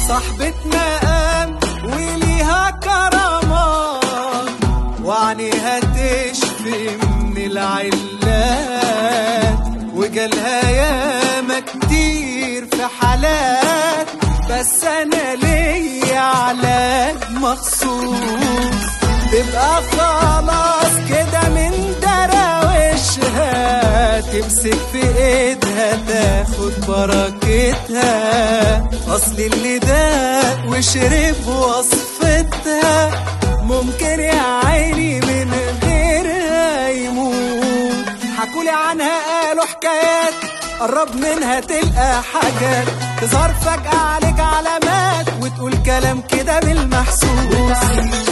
صاحبة مقام وليها كرامات وعينيها تشفي من العلات وجالها ياما كتير في حالات بس انا ليا علاج مخصوص تبقى خلاص كده من دراوشها تمسك في ايدها تاخد بركتها اصل اللي داق وشرب وصفتها ممكن يا عيني من غيرها يموت حكولي عنها قالوا حكايات قرب منها تلقى حاجات تظهر فجأة عليك علامات وتقول كلام كده بالمحسوس